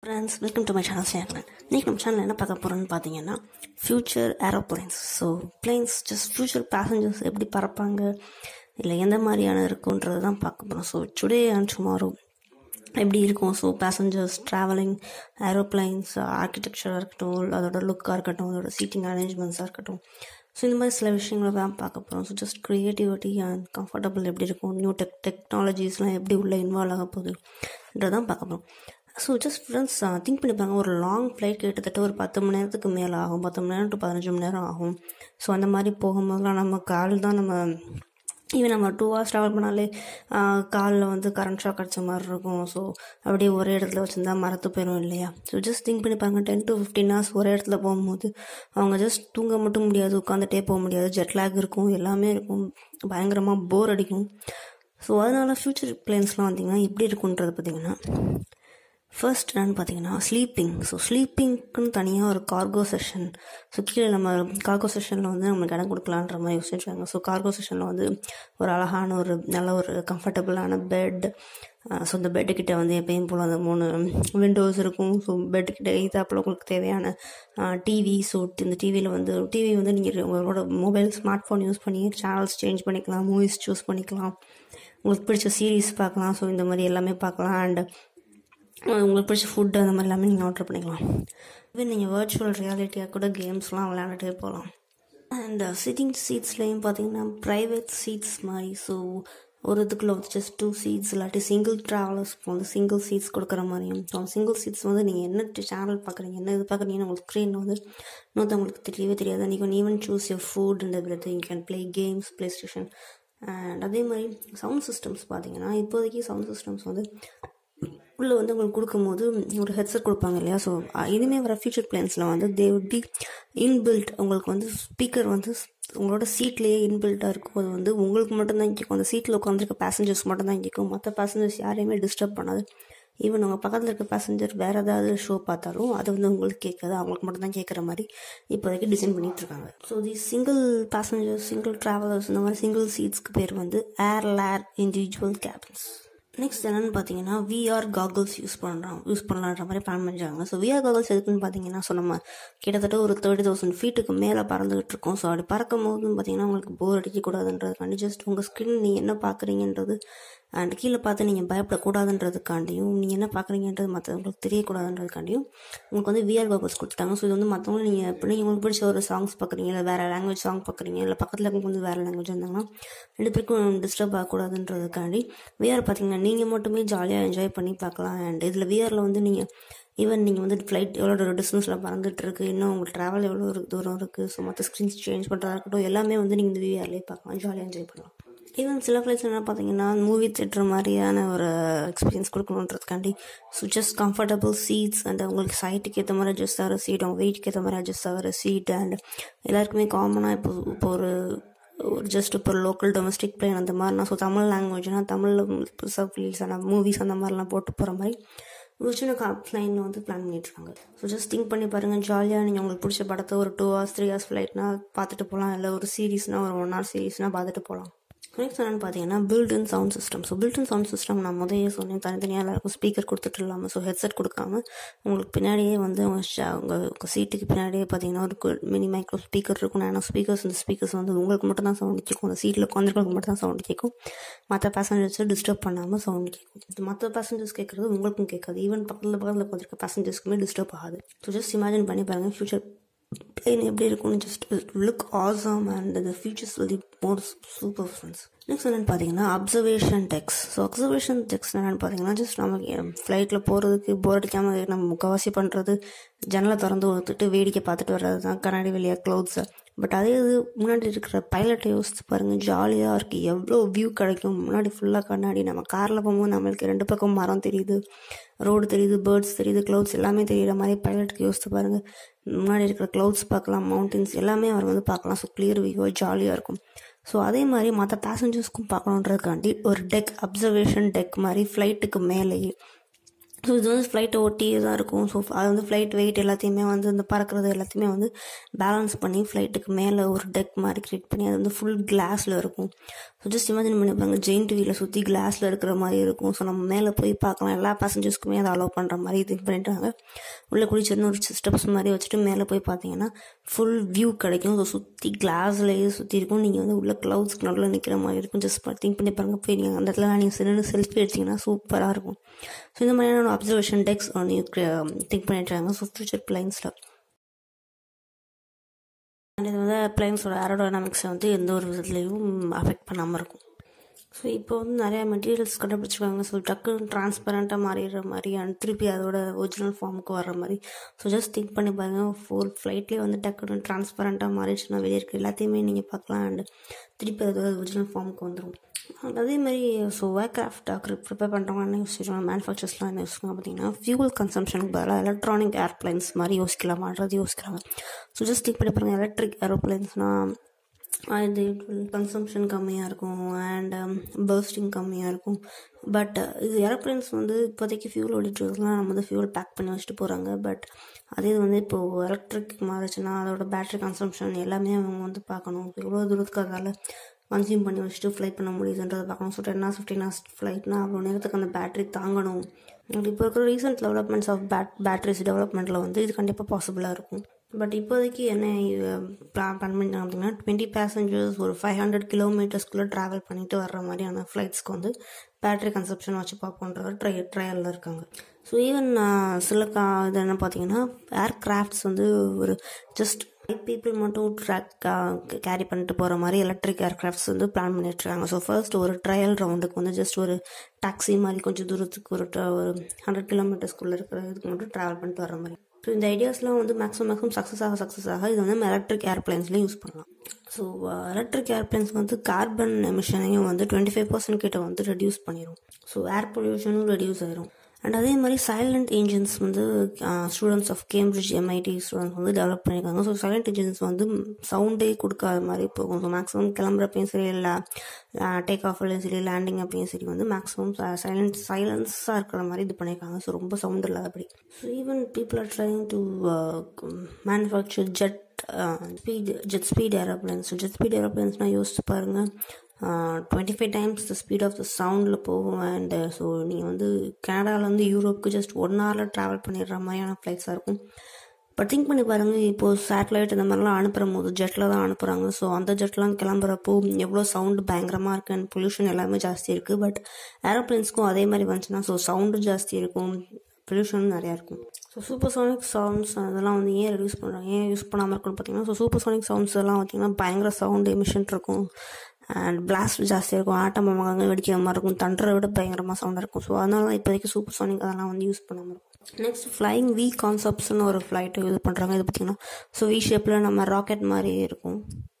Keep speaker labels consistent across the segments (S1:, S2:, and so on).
S1: friends welcome to my channel channel இன்றைக்கி நம்ம channel என்ன பார்க்க போகிறோம்னு பார்த்தீங்கன்னா future aeroplanes so planes just future passengers எப்படி பறப்பாங்க இல்லை எந்த மாதிரியான இருக்குன்றது தான் பார்க்க போகிறோம் ஸோ டுடே அண்ட் டுமாரோ எப்படி இருக்கும் ஸோ பேசஞ்சர்ஸ் ட்ராவலிங் ஏரோப்ளைன்ஸ் ஆர்கிடெக்சராக இருக்கட்டும் அதோட லுக்காக இருக்கட்டும் அதோட சீட்டிங் அரேஞ்ச்மெண்ட்ஸாக இருக்கட்டும் ஸோ இந்த மாதிரி சில விஷயங்களை தான் பார்க்க போகிறோம் so just creativity and comfortable எப்படி இருக்கும் நியூ டெக் டெக்னாலஜிஸ்லாம் எப்படி உள்ளே இன்வால்வ் ஆக போகுதுன்றதான் பார்க்க போகிறோம் ஸோ ஜஸ்ட் ஃப்ரெண்ட்ஸ் திங்க் பண்ணிப்பாங்க ஒரு லாங் ஃப்ளைட் கிட்டத்தட்ட ஒரு பத்து மணி நேரத்துக்கு மேலே ஆகும் பத்து மணி நேரம் டு பதினஞ்சு மணி நேரம் ஆகும் ஸோ அந்த மாதிரி போகும்போதெல்லாம் நம்ம கால் தான் நம்ம ஈவன் நம்ம டூ ஹவர்ஸ் ட்ராவல் பண்ணாலே காலில் வந்து கரண்ட் ஷாக் அடிச்ச மாதிரி இருக்கும் ஸோ அப்படியே ஒரே இடத்துல வச்சுருந்தா மரத்து போயிடும் இல்லையா ஸோ ஜஸ்ட் திங்க் பண்ணிப்பாங்க டென் டு ஃபிஃப்டீன் ஹவர்ஸ் ஒரே இடத்துல போகும்போது அவங்க ஜஸ்ட் தூங்க மட்டும் முடியாது உட்காந்துட்டே போக முடியாது ஜெட் லேக் இருக்கும் எல்லாமே இருக்கும் பயங்கரமாக போர் அடிக்கும் ஸோ அதனால ஃப்யூச்சர் பிளேன்ஸ்லாம் வந்தீங்கன்னா எப்படி இருக்குன்றது பார்த்தீங்கன்னா ஃபர்ஸ்ட் என்னன்னு பார்த்தீங்கன்னா ஸ்லீப்பிங் ஸோ ஸ்லீப்பிங்க்குன்னு தனியாக ஒரு கார்கோ செஷன் ஸோ கீழே நம்ம கார்கோ செஷனில் வந்து நம்மளுக்கு இடம் கொடுக்கலான்ற மாதிரி யோசிச்சுருக்காங்க ஸோ கார்கோ செஷனில் வந்து ஒரு அழகான ஒரு நல்ல ஒரு கம்ஃபர்டபுளான பெட் ஸோ இந்த பெட்டுக்கிட்ட வந்து எப்பயும் போல் அந்த மூணு விண்டோஸ் இருக்கும் ஸோ பெட்டுக்கிட்ட இதாப்பில் உங்களுக்கு தேவையான டிவி ஸோ இந்த டிவியில் வந்து டிவி வந்து நீங்கள் உங்களோட மொபைல் ஸ்மார்ட் ஃபோன் யூஸ் பண்ணி சேனல்ஸ் சேஞ்ச் பண்ணிக்கலாம் மூவிஸ் சூஸ் பண்ணிக்கலாம் உங்களுக்கு பிடிச்ச சீரீஸ் பார்க்கலாம் ஸோ இந்த மாதிரி எல்லாமே பார்க்கலாம் அண்ட் உங்களுக்கு பிடிச்ச ஃபுட்டு அந்த மாதிரி எல்லாமே நீங்கள் ஆர்டர் பண்ணிக்கலாம் ஈவன் நீங்கள் வர்ச்சுவல் ரியாலிட்டியாக கூட கேம்ஸ்லாம் விளையாண்டுட்டே போகலாம் அண்ட் சிட்டிங் சீட்ஸ்லேயும் பார்த்தீங்கன்னா ப்ரைவேட் சீட்ஸ் மாதிரி ஸோ ஒரு இதுக்குள்ள வந்து ஜஸ்ட் டூ சீட்ஸ் இல்லாட்டி சிங்கிள் ட்ராவலர்ஸ்க்கு வந்து சிங்கிள் சீட்ஸ் கொடுக்குற மாதிரியும் ஸோ சிங்கிள் சீட்ஸ் வந்து நீங்கள் என்ன சேனல் பார்க்குறீங்க என்ன இது பார்க்குறீங்கன்னு உங்களுக்கு ஸ்க்ரீனில் வந்து இன்னொரு உங்களுக்கு தெரியவே தெரியாது நீங்கள் even choose your food and every you can play games play station and அதே மாதிரி சவுண்ட் சிஸ்டம்ஸ் பார்த்தீங்கன்னா இப்போதைக்கு சவுண்ட் சிஸ்டம்ஸ் வந்து உள்ளே வந்து உங்களுக்கு கொடுக்கும்போது ஒரு ஹெட்செட் கொடுப்பாங்க இல்லையா ஸோ இனிமேல் வர ஃபியூச்சர் பிளான்ஸில் வந்து தே வுட் பி இன்பில்ட் உங்களுக்கு வந்து ஸ்பீக்கர் வந்து உங்களோட சீட்லேயே இன்பில்ட்டாக இருக்கும் அது வந்து உங்களுக்கு மட்டும்தான் கேட்கும் அந்த சீட்டில் உட்காந்துருக்க பேசஞ்சர்ஸ் மட்டும்தான் கேட்கும் மற்ற பேசஞ்சர்ஸ் யாரையுமே டிஸ்டர்ப் பண்ணாது ஈவன் உங்கள் பக்கத்தில் இருக்க பேசஞ்சர் வேறு ஏதாவது ஷோ பார்த்தாலும் அது வந்து உங்களுக்கு கேட்காது அவங்களுக்கு மட்டும்தான் கேட்குற மாதிரி இப்போதைக்கு டிசைன் பண்ணிகிட்டு இருக்காங்க so the single passengers single travellers இந்த மாதிரி சிங்கிள் சீட்ஸ்க்கு பேர் வந்து air lair individual cabins next என்னென்னு பார்த்தீங்கன்னா விஆர் காகல்ஸ் யூஸ் பண்ணுறோம் யூஸ் பண்ணலான்ற மாதிரி பிளான் பண்ணிருக்காங்க ஸோ விஆர் காகல்ஸ் எதுக்குன்னு பார்த்தீங்கன்னா ஸோ நம்ம கிட்டத்தட்ட ஒரு தேர்ட்டி தௌசண்ட் ஃபீட்டுக்கு மேலே பறந்துகிட்டு இருக்கோம் ஸோ அப்படி பறக்கும் போதுன்னு பார்த்தீங்கன்னா உங்களுக்கு போர் அடிக்கக்கூடாதுன்றதுக்காண்டி ஜஸ்ட் உங்கள் ஸ்கின் நீங்கள் என்ன பார்க்குறீங்கன்றது அண்ட் கீழே பார்த்து நீங்கள் பயப்படக்கூடாதுன்றதுக்காண்டியும் நீங்கள் என்ன பார்க்குறீங்கன்றது மற்றவங்களுக்கு தெரியக்கூடாதுன்றதுக்காண்டியும் உங்களுக்கு வந்து விஆர் காகல்ஸ் கொடுத்துட்டாங்க ஸோ இது வந்து மற்றவங்க நீங்கள் எப்படி உங்களுக்கு பிடிச்ச ஒரு சாங்ஸ் பார்க்குறீங்க இல்லை வேறு லாங்குவேஜ் சாங் பார்க்குறீங்க இல்லை பக்கத்தில் இருக்கவங்க வந்து வேறு லாங்குவேஜ் இருந்தாங்கன்னா ரெண்டு பேருக்கும் டிஸ்டர்ப் ஆகக்கூடாதுன்றதுக்காண்டி விஆர் பார்த்தீங்கன்னா நீங்கள் மட்டுமே ஜாலியாக என்ஜாய் பண்ணி பார்க்கலாம் அண்ட் இதில் விஆரில் வந்து நீங்கள் ஈவன் நீங்கள் வந்து ஃப்ளைட் எவ்வளோ டிஸ்டன்ஸில் பறந்துட்டு இருக்கு இன்னும் உங்கள் ட்ராவல் எவ்வளோ தூரம் இருக்குது ஸோ மற்ற ஸ்க்ரீன்ஸ் சேஞ்ச் பண்ணுறதா இருக்கட்டும் எல்லாமே வந்து நீங்கள் இந்த விஆர்லேயே பார்க்கலாம் ஜாலியாக என்ஜாய் பண்ணலாம் ஈவன் சில ஃப்ளைட்ஸ் என்ன பார்த்தீங்கன்னா மூவி தேட்டர் மாதிரியான ஒரு எக்ஸ்பீரியன்ஸ் கொடுக்கணுன்றதுக்காண்டி so just comfortable seats and உங்களுக்கு சைட்டுக்கு ஏற்ற மாதிரி அட்ஜஸ்ட் ஆகிற சீட் அவங்க வெயிட்க்கு ஏற்ற மாதிரி அட்ஜஸ்ட் ஆகிற சீட் அண்ட் எல்லாருக்குமே காமனாக இப்போ இப்போ ஒரு ஒரு ஜஸ்ட் இப்போ லோக்கல் டொமஸ்டிக் பிளேன் அந்த மாதிரினா ஸோ தமிழ் லாங்குவேஜ்னா தமிழில் புதுசாக ஃபிலிம்ஸ் அந்த மூவிஸ் அந்த மாதிரிலாம் போட்டு போகிற மாதிரி ஒரு சின்ன ப்ளைனில் வந்து பிளான் பண்ணிட்டுருக்காங்க ஸோ ஜஸ்ட் திங்க் பண்ணி பாருங்கள் ஜாலியாக நீங்கள் உங்களுக்கு பிடிச்ச படத்தை ஒரு டூ ஹவர்ஸ் த்ரீ ஹவர்ஸ் ஃப்ளைட்னா பார்த்துட்டு போகலாம் இல்லை ஒரு சீரீஸ்னால் ஒரு ஒன் ஹவர் சீரீஸ்னால் பார்த்துட்டு போகலாம் நெக்ஸ்ட் என்னென்னு பார்த்தீங்கன்னா built in sound system so built in sound system நான் முதலே சொன்னேன் தனித்தனியாக எல்லாருக்கும் ஸ்பீக்கர் கொடுத்துட்டு இல்லாமல் ஸோ ஹெட்செட் கொடுக்காம உங்களுக்கு பின்னாடியே வந்து உங்கள் உங்கள் சீட்டுக்கு பின்னாடியே பார்த்தீங்கன்னா ஒரு மினி மைக்ரோ ஸ்பீக்கர் இருக்கும் ஏன்னா ஸ்பீக்கர்ஸ் இந்த ஸ்பீக்கர்ஸ் வந்து உங்களுக்கு மட்டும் தான் சவுண்ட் கேட்கும் அந்த சீட்டில் உட்காந்துருக்கவங்களுக்கு மட்டும் தான் சவுண்ட் கேட்கும் மற்ற பேசஞ்சர்ஸை டிஸ்டர்ப் பண்ணாமல் சவுண்ட் கேட்கும் இது மற்ற பேசஞ்சர்ஸ் கேட்குறது உங்களுக்கும் கேட்காது ஈவன் பக்கத்தில் பக்கத்தில் உட்காந்துருக்க பேசஞ்சர்ஸ்க்குமே டிஸ்டர்ப் ஆகாது ஸோ ஜஸ்ட் இமேஜின் பண்ணி பாருங்கள் ஃபியூச்சர் பிளேன் எப்படி இருக்கும்னு just look awesome and the features will more super friends next என்னென்னு பார்த்தீங்கன்னா observation decks so observation decks என்னென்னு பார்த்தீங்கன்னா ஜஸ்ட் நமக்கு ஃப்ளைட்டில் போகிறதுக்கு போர் அடிக்காமல் நம்ம முக்கவாசி பண்ணுறது ஜன்னலை திறந்து ஒத்துட்டு வேடிக்கை பார்த்துட்டு வர்றது தான் கண்ணாடி வெளியாக க்ளோத்ஸை பட் அதே இது முன்னாடி இருக்கிற பைலட்டை யோசிச்சு பாருங்கள் ஜாலியாக இருக்குது எவ்வளோ வியூ கிடைக்கும் முன்னாடி ஃபுல்லாக கண்ணாடி நம்ம காரில் போகும்போது நம்மளுக்கு ரெண்டு பக்கம் மரம் தெரியுது ரோடு தெரியுது பேர்ட்ஸ் தெரியுது க்ளவுட்ஸ் எல்லாமே தெரியுற மாதிரி பைலட்டுக்கு யோசிச்சு பாருங்கள் முன்னாடி இருக்கிற க்ளவுட்ஸ் பார்க்கலாம் மவுண்டன்ஸ் எல்லாமே அவர் வந்து பார்க்கலாம் ஸோ கிளியர் வியூ ஜாலியாக இருக்கும் ஸோ அதே மாதிரி மற்ற பேசஞ்சர்ஸ்க்கும் பார்க்கணுன்றதுக்காண்டி ஒரு டெக் அப்சர்வேஷன் டெக் மாதிரி ஃப்ளைட்டுக்கு மேலேயே ஸோ இது வந்து ஃப்ளைட்டை ஒட்டியே தான் இருக்கும் ஸோ அது வந்து ஃப்ளைட் வெயிட் எல்லாத்தையுமே வந்து இந்த பறக்கிறது எல்லாத்தையுமே வந்து பேலன்ஸ் பண்ணி ஃப்ளைட்டுக்கு மேலே ஒரு டெக் மாதிரி க்ரியேட் பண்ணி அது வந்து ஃபுல் கிளாஸில் இருக்கும் ஸோ ஜஸ்ட் இமேஜின் பண்ணி பாருங்க ஜெயின்ட் வீலில் சுற்றி கிளாஸில் இருக்கிற மாதிரி இருக்கும் ஸோ நம்ம மேலே போய் பார்க்கலாம் எல்லா பேசஞ்சர்ஸ்க்குமே அதை அலோவ் பண்ணுற மாதிரி இது பண்ணிட்டாங்க உள்ளே குளிச்சிருந்து ஒரு ஸ்டெப்ஸ் மாதிரி வச்சுட்டு மேலே போய் பார்த்தீங்கன்னா ஃபுல் வியூ கிடைக்கும் ஸோ சுற்றி கிளாஸ்லேயே சுற்றி இருக்கும் நீங்கள் வந்து உள்ள க்ளவுட்ஸ்க்கு நடுவில் நிற்கிற மாதிரி இருக்கும் ஜஸ்ட் திங்க் பண்ணி பாருங்க போய் நீங்கள் அந்த இடத்துல நீங்கள் சின்ன செல்ஃபி எடுத்தீங்கன்னா சூப்பராக இருக்கும் ஸோ இந்த மாதிரியான அப்சர்வேஷன் டெக்ஸ் திங்க் பண்ணிட்டுருக்காங்க ஸோ ஃபியூச்சர் பிளைன்ஸில் அண்ட் இது வந்து பிளைன்ஸோட ஏரோடைனாமிக்ஸை வந்து எந்த ஒரு விதத்துலேயும் அஃபெக்ட் பண்ணாமல் இருக்கும் ஸோ இப்போ வந்து நிறையா மெட்டீரியல்ஸ் கண்டுபிடிச்சிருக்காங்க ஸோ டக்குன்னு டிரான்ஸ்பரண்ட்டாக மாறிடுற மாதிரி அண்ட் திருப்பி அதோட ஒரிஜினல் ஃபார்முக்கு வர்ற மாதிரி ஸோ ஜஸ்ட் திங்க் பண்ணி பாருங்கள் ஃபோர் ஃப்ளைட்லேயே வந்து டக்குன்னு டிரான்ஸ்பரண்ட்டாக மாறிடுச்சுன்னா வெளியே இருக்க எல்லாத்தையுமே நீங்கள் பார்க்கலாம் அண்ட் திருப்பி அதோட ஒரிஜினல் ஃபார்முக்கு வந்துடும் அதே மாதிரி ஸோ ஏர்க்ராஃப்ட் ப்ரிப்பேர் பண்ணுறவங்க என்ன யோசிச்சிருவாங்க மேனுஃபேக்சர்ஸ்லாம் என்ன யோசிக்கிறாங்க பார்த்தீங்கன்னா ஃபியூல் கன்சம்ஷனுக்கு பதிலாக எலக்ட்ரானிக் ஏர்ப்ளைன்ஸ் மாதிரி யோசிக்கலாமான்றது யோசிக்கிறாங்க ஸோ ஜஸ்ட் திங்க் பண்ணி பாருங்கள் எலக்ட்ரிக் ஏரோப்ளைன்ஸ்னால் இது கன்சம்ஷன் கம்மியாக இருக்கும் அண்ட் பர்ஸ்டிங் கம்மியாக இருக்கும் பட் இது ஏரோப்ளைன்ஸ் வந்து இப்போதைக்கு ஃபியூல் ஓடிட்டுருக்கலாம் நம்ம வந்து ஃபியூல் பேக் பண்ணி வச்சுட்டு போகிறாங்க பட் அதே இது வந்து இப்போது எலக்ட்ரிக் மாறிச்சுன்னா அதோட பேட்ரி கன்சம்ஷன் எல்லாமே அவங்க வந்து பார்க்கணும் எவ்வளோ தூரத்துக்கு அதால் கன்சியூம் பண்ணி வச்சுட்டு ஃப்ளைட் பண்ண முடியுதுன்றதை பார்க்கணும் so ten hours fifteen hours ஃப்ளைட்னா அவ்வளோ நேரத்துக்கு அந்த பேட்டரி தாங்கணும் இப்போ இருக்கிற recent developments of bat batteries டெவலப்மெண்ட்டில் வந்து இது கண்டிப்பாக பாசிபிளாக இருக்கும் பட் இப்போதைக்கு என்ன பிளான் பண்ணிட்டாங்க அப்படின்னா டுவெண்ட்டி பேசஞ்சர்ஸ் ஒரு ஃபைவ் ஹண்ட்ரட் கிலோமீட்டர்ஸ்குள்ளே ட்ராவல் பண்ணிட்டு வர்ற மாதிரியான ஃப்ளைட்ஸ்க்கு வந்து பேட்டரி கன்சப்ஷன் வச்சு பார்ப்போன்ற ட்ரை ட்ரையலில் இருக்காங்க ஸோ ஈவன் சில கா இது என்ன பார்த்தீங்கன்னா ஏர்கிராஃப்ட்ஸ் வந்து ஒரு ஜஸ்ட் பீப்புள் மட்டும் ட்ராக் கேரி பண்ணிட்டு போகிற மாதிரி எலக்ட்ரிக் ஏர்க்ராஃப்ட்ஸ் வந்து பிளான் பண்ணிட்டுருக்காங்க ஸோ ஃபர்ஸ்ட் ஒரு ட்ரையல் ரவுண்டுக்கு வந்து ஜஸ்ட் ஒரு டாக்ஸி மாதிரி கொஞ்சம் தூரத்துக்கு ஒரு ஒரு ஹண்ட்ரட் கிலோமீட்டர்ஸ்குள்ளே இருக்கிற இதுக்கு மட்டும் ட்ராவல் பண்ணிட்டு வர மாதிரி ஸோ இந்த ஐடியாஸ்லாம் வந்து மேக்ஸிமம் மேக்ஸிமம் சக்ஸஸ் ஆக சக்ஸஸ் ஆக இது வந்து நம்ம எலக்ட்ரிக் ஏர்ப்ளைன்ஸ்லேயும் யூஸ் பண்ணலாம் ஸோ எலக்ட்ரிக் ஏர்ப்ளைன்ஸ் வந்து கார்பன் எமிஷனையும் வந்து டுவெண்ட்டி ஃபைவ் பர்சன்ட் கிட்ட வந்து ரெடியூஸ் பண்ணிடும் ஸோ ஏர் பொல்யூஷனும் ரெடியூஸ் ஆயிரும் அண்ட் அதே மாதிரி சைலண்ட் இன்ஜின்ஸ் வந்து students of Cambridge MIT students வந்து டெவலப் பண்ணியிருக்காங்க ஸோ சைலண்ட் இன்ஜின்ஸ் வந்து சவுண்டே கொடுக்காத மாதிரி போகும் ஸோ மேக்ஸிமம் கிளம்புறப்பையும் சரி இல்லை டேக் ஆஃப்லையும் சரி லேண்டிங் அப்பையும் சரி வந்து மேக்ஸிமம் சைலண்ட் சைலன்ஸாக இருக்கிற மாதிரி இது பண்ணியிருக்காங்க ஸோ ரொம்ப சவுண்ட் இல்லாதபடி so even people are trying to manufacture jet speed jet speed aeroplanes jet speed ஏரோப்ளைன்ஸ்னால் யோசிச்சு பாருங்கள் twenty five times the speed of the சவுண்டில் போகும் அண்ட் ஸோ நீங்கள் வந்து கனடாவிலேருந்து யூரோப்புக்கு ஜஸ்ட் ஒன் ஹவரில் ட்ராவல் பண்ணிடுற மாதிரியான ஃப்ளைட்ஸாக இருக்கும் பட் திங்க் பண்ணி பாருங்கள் இப்போது சேட்டலைட் இந்த மாதிரிலாம் அனுப்புகிற போது ஜெட்டில் தான் அனுப்புகிறாங்க ஸோ அந்த ஜெட்லாம் கிளம்புறப்போ எவ்வளோ சவுண்டு பயங்கரமாக இருக்குது அண்ட் பொல்யூஷன் எல்லாமே ஜாஸ்தி இருக்குது பட் ஏரோப்ளைன்ஸ்க்கும் அதே மாதிரி வந்துச்சுன்னா ஸோ சவுண்டும் ஜாஸ்தி இருக்கும் பொல்யூஷனும் நிறையா இருக்கும் ஸோ சூப்பர் சோனிக் சவுண்ட்ஸ் அதெல்லாம் வந்து ஏன் ரெடியூஸ் பண்ணுறாங்க ஏன் யூஸ் பண்ணாமல் இருக்குன்னு பார்த்தீங்கன்னா ஸோ சூப்பர் சோனிக் சவுண்ட்ஸ் எல்லாம் பார்த்தீங்கன்னா பயங்கர சவுண்டு எமிஷன் இருக்கும் அண்ட் பிளாஸ்ட் ஜாஸ்தியாக இருக்கும் ஆட்டம் அங்கே வெடிக்கிற மாதிரி இருக்கும் தண்டரை விட பயங்கரமாக சவுண்டாக இருக்கும் ஸோ அதனால தான் இப்போதைக்கு சூப்பர் சோனிக் அதெல்லாம் வந்து யூஸ் பண்ணாமல் இருக்கும் நெக்ஸ்ட் ஃப்ளைங் வி கான்செப்ட்ஸ்னு ஒரு ஃப்ளைட்டு இது பண்ணுறாங்க இது பார்த்திங்கன்னா ஸோ வி ஷேப்பில் நம்ம ராக்கெட் மாதிரி இருக்கும்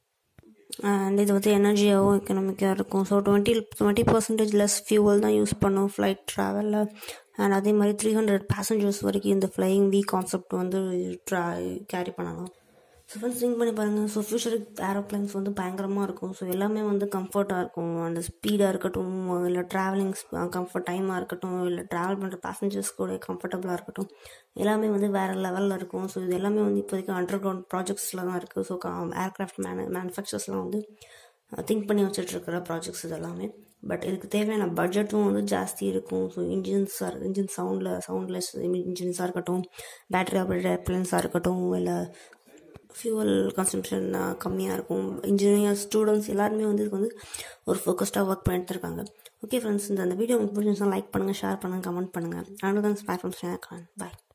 S1: அண்ட் இது வந்து எனர்ஜியாகவும் எக்கனாமிக்காக இருக்கும் so twenty twenty percentage less fuel தான் யூஸ் பண்ணும் ஃப்ளைட் ட்ராவலில் அண்ட் அதே மாதிரி த்ரீ ஹண்ட்ரட் பேசஞ்சர்ஸ் வரைக்கும் இந்த ஃப்ளையிங் வி கான்செப்ட் வந்து ட்ரா கேரி பண்ணலாம் ஸோ ஃப்ரெண்ட்ஸ் திங்க் பண்ணி பாருங்கள் ஸோ ஃபியூச்சருக்கு ஏரோப்ளைன்ஸ் வந்து பயங்கரமாக இருக்கும் ஸோ எல்லாமே வந்து கம்ஃபர்ட்டாக இருக்கும் அந்த ஸ்பீடாக இருக்கட்டும் இல்லை ட்ராவலிங் கம்ஃபர்ட் டைமாக இருக்கட்டும் இல்லை ட்ராவல் பண்ணுற பேசஞ்சர்ஸ் கூட கம்ஃபர்டபுளாக இருக்கட்டும் எல்லாமே வந்து வேறு லெவலில் இருக்கும் ஸோ இது எல்லாமே வந்து இப்போதைக்கு அண்டர் கிரவுண்ட் ப்ராஜெக்ட்ஸில் தான் இருக்குது ஸோ ஏர்க்ராஃப்ட் மேனு மேனுஃபேக்சர்ஸ்லாம் வந்து திங்க் பண்ணி வச்சுட்ருக்கிற ப்ராஜெக்ட்ஸ் இது எல்லாமே பட் இதுக்கு தேவையான பட்ஜெட்டும் வந்து ஜாஸ்தி இருக்கும் ஸோ இன்ஜின்ஸாக இன்ஜின் சவுண்டில் சவுண்ட்லெஸ் இன்ஜின்ஸாக இருக்கட்டும் பேட்டரி ஆப்ரேட்டட் ஏர்ப்ளைன்ஸாக இருக்கட்டும் இல்லை ஃபியூவல் கன்சம்ஷன் கம்மியாக இருக்கும் இன்ஜினியர் ஸ்டூடெண்ட்ஸ் எல்லாருமே வந்து இதுக்கு வந்து ஒரு ஃபோக்கஸ்டாக ஒர்க் பண்ணிட்டு இருக்காங்க ஓகே ஃப்ரெண்ட்ஸ் இந்த அந்த வீடியோ உங்களுக்கு பிடிச்சிருந்தா லைக் பண்ணுங்கள் ஷேர் பண்ணுங்கள் கமெண்ட் பண்ணுங்கள் அண்ட் தான் ஸ்பேர் ஃப்ரெண்ட்ஸ் பாய்